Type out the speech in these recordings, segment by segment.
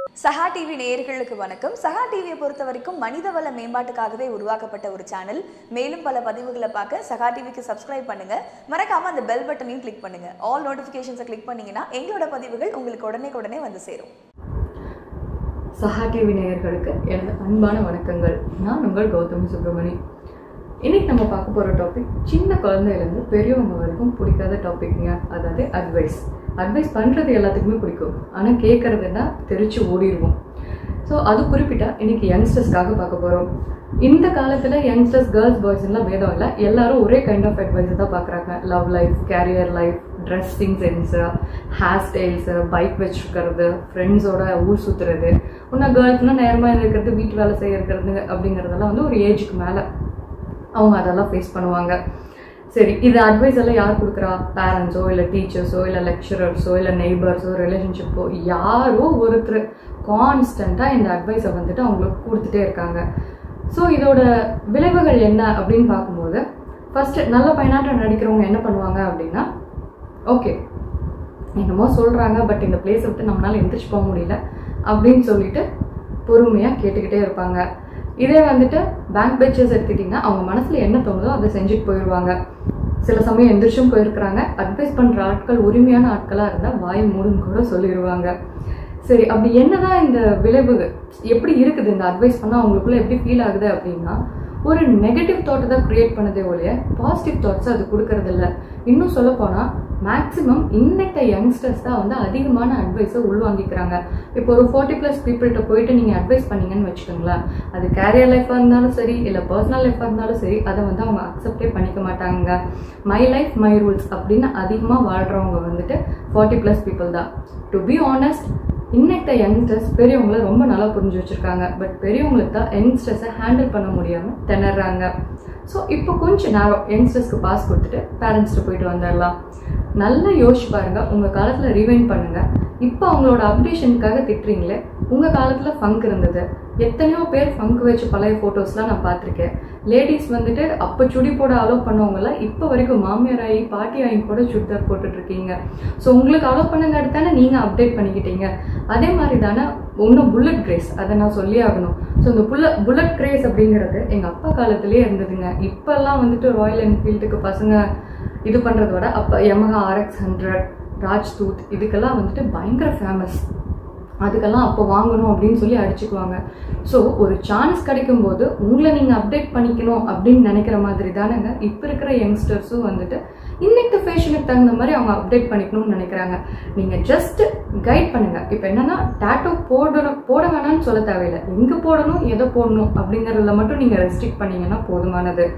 சஹா டிவி நேயர்களுக்கு வணக்கம் சஹா டிவியை பொறுத்த வரைக்கும் மனிதவள மேம்பாட்டுக்காகவே உருவாக்கப்பட்ட ஒரு சேனல் மேலும் பல பதிவுகளை பார்க்க சஹா டிவிக்கு சப்ஸ்கிரைப் பண்ணுங்க மறக்காம அந்த பெல் பட்டனையும் கிளிக் பண்ணுங்க ஆல் நோட்டிஃபிகேஷன்ஸை கிளிக் பண்ணீங்கன்னா எங்களோட பதிவுகள் உங்களுக்கு உடனே உடனே வந்து சேரும் சஹா டிவி நேயர்களுக்கு எனது அன்பான வணக்கங்கள் நான் உங்கள் கௌதமி சுப்ரமணி இன்னைக்கு நம்ம பார்க்க போகிற டாபிக் சின்ன குழந்தையிலேருந்து பெரியவங்க வரைக்கும் பிடிக்காத டாபிக்ங்க அதாவது அட்வைஸ் அட்வைஸ் பண்ணுறது எல்லாத்துக்குமே பிடிக்கும் ஆனால் கேட்குறதுன்னா தெரிச்சு ஓடிடுவோம் ஸோ அது குறிப்பிட்டா இன்னைக்கு யங்ஸ்டர்ஸ்க்காக பார்க்க போகிறோம் இந்த காலத்தில் யங்ஸ்டர்ஸ் கேர்ள்ஸ் பாய்ஸ் எல்லாம் வேதம் இல்லை எல்லாரும் ஒரே கைண்ட் ஆஃப் அட்வைஸ் தான் பார்க்குறாங்க love life career life dressing sense hair styles bike வச்சுருக்கிறது ஃப்ரெண்ட்ஸோட ஊர் சுற்றுறது இன்னும் கேர்ள்ஸ்னால் நேரமாக இருக்கிறது வீட்டு வேலை செய்யறது அப்படிங்கிறதெல்லாம் வந்து ஒரு ஏஜுக்கு மேலே அவங்க அதெல்லாம் ஃபேஸ் பண்ணுவாங்க சரி இது அட்வைஸ் எல்லாம் யார் கொடுக்குறா பேரண்ட்ஸோ இல்லை டீச்சர்ஸோ இல்லை லெக்சரர்ஸோ இல்லை நெய்பர்ஸோ ரிலேஷன்ஷிப்போ யாரோ ஒருத்தர் கான்ஸ்டண்ட்டாக இந்த அட்வைஸை வந்துட்டு அவங்களுக்கு கொடுத்துட்டே இருக்காங்க ஸோ இதோட விளைவுகள் என்ன அப்படின்னு பார்க்கும்போது ஃபஸ்ட்டு நல்ல பையனாட்டம் நடிக்கிறவங்க என்ன பண்ணுவாங்க அப்படின்னா ஓகே என்னமோ சொல்கிறாங்க பட் இந்த பிளேஸை விட்டு நம்மளால எந்திரிச்சு போக முடியல அப்படின்னு சொல்லிட்டு பொறுமையாக கேட்டுக்கிட்டே இருப்பாங்க இதே வந்துட்டு பேங்க் பெச்சர்ஸ் எடுத்துக்கிட்டிங்கன்னா அவங்க மனசில் என்ன தோணுதோ அதை செஞ்சுட்டு போயிடுவாங்க சில சமயம் எந்திரிச்சும் போயிருக்கிறாங்க அட்வைஸ் பண்ணுற ஆட்கள் உரிமையான ஆட்களாக இருந்தால் வாய் மூடுன்னு கூட சொல்லிடுவாங்க சரி அப்படி என்னதான் இந்த விளைவு எப்படி இருக்குது இந்த அட்வைஸ் பண்ணால் அவங்களுக்குள்ள எப்படி ஃபீல் ஆகுது அப்படின்னா ஒரு நெகட்டிவ் தாட்டை தான் க்ரியேட் பண்ணதே ஒழிய பாசிட்டிவ் தாட்ஸ் அது கொடுக்கறது இல்லை இன்னும் சொல்ல போனால் மேக்ஸிமம் இன்னைக்கு யங்ஸ்டர்ஸ் தான் வந்து அதிகமான அட்வைஸை உள்வாங்கிக்கிறாங்க இப்போ ஒரு ஃபார்ட்டி ப்ளஸ் பீப்புள்கிட்ட போயிட்டு நீங்கள் அட்வைஸ் பண்ணீங்கன்னு வச்சுக்கோங்களேன் அது கேரியர் லைஃபாக இருந்தாலும் சரி இல்லை பர்சனல் லைஃபாக இருந்தாலும் சரி அதை வந்து அவங்க அக்செப்டே பண்ணிக்க மாட்டாங்க மை லைஃப் மை ரூல்ஸ் அப்படின்னு அதிகமாக வாழ்கிறவங்க வந்துட்டு ஃபார்ட்டி ப்ளஸ் பீப்புள் தான் டு பி ஆனஸ்ட் இன்னைக்கு யங்ஸ்டர்ஸ் பெரியவங்கள ரொம்ப நல்லா புரிஞ்சு வச்சுருக்காங்க பட் பெரியவங்களுக்கு தான் யங்ஸ்டர்ஸை ஹேண்டில் பண்ண முடியாமல் திணறாங்க ஸோ இப்போ கொஞ்சம் நேரம் யங்ஸ்டர்ஸ்க்கு பாஸ் கொடுத்துட்டு பேரண்ட்ஸ்ட்டு போயிட்டு வந்துடலாம் நல்லா யோசிச்சு பாருங்க உங்கள் காலத்தில் ரிவைண்ட் பண்ணுங்க இப்போ அவங்களோட அப்டேஷனுக்காக திட்டுறீங்களே உங்கள் காலத்தில் ஃபங்க் இருந்தது எத்தனையோ பேர் ஃபங்க் வச்சு பழைய ஃபோட்டோஸ்லாம் நான் பார்த்துருக்கேன் லேடிஸ் வந்துட்டு அப்போ சுடி போட அலோவ் பண்ணவங்களாம் இப்போ வரைக்கும் மாமியார் ஆகி பாட்டி ஆகி கூட சுடிதார் போட்டுட்ருக்கீங்க ஸோ உங்களுக்கு அலோவ் பண்ணுங்க தானே நீங்கள் அப்டேட் பண்ணிக்கிட்டீங்க அதே மாதிரி தானே இன்னும் புல்லட் கிரேஸ் அதை நான் சொல்லி ஆகணும் ஸோ இந்த புல்ல புல்லட் கிரேஸ் அப்படிங்கிறது எங்கள் அப்பா காலத்திலே இருந்ததுங்க இப்போல்லாம் வந்துட்டு ராயல் என்ஃபீல்டுக்கு பசங்க இது பண்ணுறத விட அப்போ யமஹா ஆர்எக்ஸ் ஹண்ட்ரட் ராஜ்தூத் இதுக்கெல்லாம் வந்துட்டு பயங்கர ஃபேமஸ் அதுக்கெல்லாம் அப்போ வாங்கணும் அப்படின்னு சொல்லி அடிச்சுக்குவாங்க ஸோ ஒரு சான்ஸ் கிடைக்கும்போது உங்களை நீங்கள் அப்டேட் பண்ணிக்கணும் அப்படின்னு நினைக்கிற மாதிரி தானேங்க இப்போ இருக்கிற யங்ஸ்டர்ஸும் வந்துட்டு இன்னைக்கு ஃபேஷனுக்கு தகுந்த மாதிரி அவங்க அப்டேட் பண்ணிக்கணும்னு நினைக்கிறாங்க நீங்கள் ஜஸ்ட் கைட் பண்ணுங்க இப்போ என்னன்னா டேட்டோ போடணும் போட வேணாம்னு சொல்ல தேவையில்லை எங்கே போடணும் எதை போடணும் அப்படிங்கிறதுல மட்டும் நீங்கள் ரெஸ்ட்ரிக்ட் பண்ணீங்கன்னா போதுமானது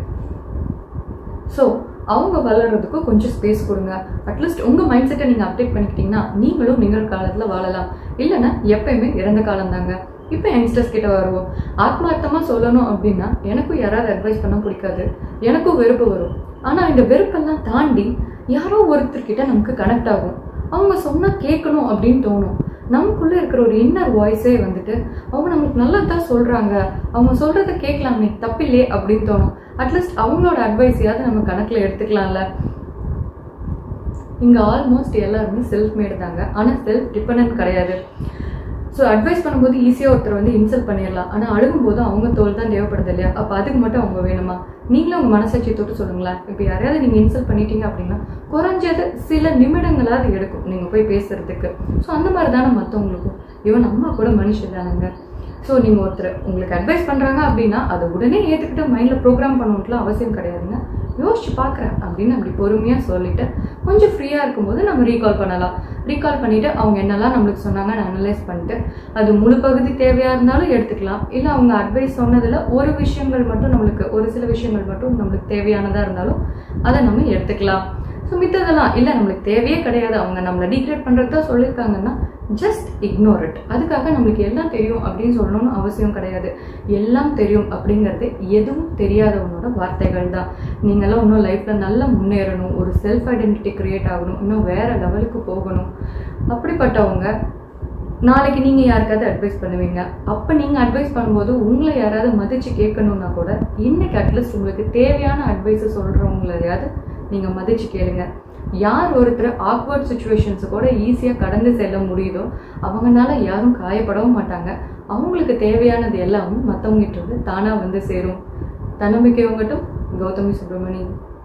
ஸோ அவங்க வளர்றதுக்கும் கொஞ்சம் ஸ்பேஸ் கொடுங்க அட்லீஸ்ட் உங்கள் மைண்ட் செட்டை நீங்கள் அப்டேட் பண்ணிக்கிட்டீங்கன்னா நீங்களும் நிகழ்காலத்தில் வாழலாம் இல்லைன்னா எப்பயுமே இறந்த காலம் தாங்க இப்போ யங்ஸ்டர்ஸ் கிட்ட வருவோம் ஆத்மார்த்தமாக சொல்லணும் அப்படின்னா எனக்கும் யாராவது அட்வைஸ் பண்ண பிடிக்காது எனக்கும் வெறுப்பு வரும் ஆனால் இந்த வெறுப்பெல்லாம் தாண்டி யாரோ ஒருத்தர்கிட்ட நமக்கு கனெக்ட் ஆகும் அவங்க சொன்னால் கேட்கணும் அப்படின்னு தோணும் நமக்குள்ளே இருக்கிற ஒரு இன்னர் வாய்ஸே வந்துட்டு அவங்க நமக்கு நல்லது தான் சொல்கிறாங்க அவங்க சொல்கிறத கேட்கலாமே தப்பில்லே அப்படின்னு தோணும் அட்லீஸ்ட் அவங்களோட அட்வைஸையாவது நம்ம கணக்கில் எடுத்துக்கலாம்ல இங்கே ஆல்மோஸ்ட் எல்லாருமே செல்ஃப் மேடு தாங்க ஆனால் செல்ஃப் டிபெண்ட் கிடையாது ஸோ அட்வைஸ் பண்ணும்போது ஈஸியாக ஒருத்தர் வந்து இன்சல்ட் பண்ணிடலாம் ஆனால் அழுகும்போது அவங்க தோல் தான் தேவைப்படுது இல்லையா அப்போ அதுக்கு மட்டும் அவங்க வேணுமா நீங்களும் உங்கள் மனசாட்சி தொட்டு சொல்லுங்களேன் இப்போ யாரையாவது நீங்கள் இன்சல்ட் பண்ணிட்டீங்க அப்படின்னா குறைஞ்சது சில நிமிடங்களாவது எடுக்கும் நீங்கள் போய் பேசுறதுக்கு ஸோ அந்த மாதிரி தானே மற்றவங்களுக்கும் இவன் நம்ம கூட மனுஷன் தானுங்க ஸோ நீங்கள் ஒருத்தர் உங்களுக்கு அட்வைஸ் பண்ணுறாங்க அப்படின்னா அதை உடனே ஏற்றுக்கிட்டு மைண்டில் ப்ரோக்ராம் பண்ணணுன்ட்டுலாம் அவசியம் கிடையாதுங்க யோசிச்சு பார்க்குறேன் அப்படின்னு அப்படி பொறுமையாக சொல்லிட்டு கொஞ்சம் ஃப்ரீயாக இருக்கும்போது நம்ம ரீகால் பண்ணலாம் ரீகால் பண்ணிவிட்டு அவங்க என்னெல்லாம் நம்மளுக்கு சொன்னாங்கன்னு அனலைஸ் பண்ணிட்டு அது முழு பகுதி தேவையாக இருந்தாலும் எடுத்துக்கலாம் இல்லை அவங்க அட்வைஸ் சொன்னதில் ஒரு விஷயங்கள் மட்டும் நம்மளுக்கு ஒரு சில விஷயங்கள் மட்டும் நம்மளுக்கு தேவையானதாக இருந்தாலும் அதை நம்ம எடுத்துக்கலாம் ஸோ மித்ததெல்லாம் இல்லை நம்மளுக்கு தேவையே கிடையாது அவங்க நம்மளை டீக்ரேட் பண்ணுறது தான் சொல்லியிருக்காங்கன்னா ஜஸ்ட் இக்னோர் இட் அதுக்காக நம்மளுக்கு எல்லாம் தெரியும் அப்படின்னு சொல்லணும்னு அவசியம் கிடையாது எல்லாம் தெரியும் அப்படிங்கிறது எதுவும் தெரியாதவனோட வார்த்தைகள் தான் நீங்களாம் இன்னும் லைஃப்பில் நல்லா முன்னேறணும் ஒரு செல்ஃப் ஐடென்டிட்டி க்ரியேட் ஆகணும் இன்னும் வேற லெவலுக்கு போகணும் அப்படிப்பட்டவங்க நாளைக்கு நீங்கள் யாருக்காவது அட்வைஸ் பண்ணுவீங்க அப்போ நீங்கள் அட்வைஸ் பண்ணும்போது உங்களை யாராவது மதித்து கேட்கணுன்னா கூட இன்னைக்கு அட்லீஸ்ட் உங்களுக்கு தேவையான அட்வைஸை சொல்கிறவங்களையாவது நீங்கள் மதித்து கேளுங்க யார் ஒருத்தர் ஆக்வர்ட் சுச்சுவேஷன்ஸை கூட ஈஸியாக கடந்து செல்ல முடியுதோ அவங்கனால யாரும் காயப்படவும் மாட்டாங்க அவங்களுக்கு தேவையானது எல்லாமே மற்றவங்கிட்ட இருந்து தானாக வந்து சேரும் தன்னம்பிக்கை உங்கட்டும் கௌதமி சுப்பிரமணி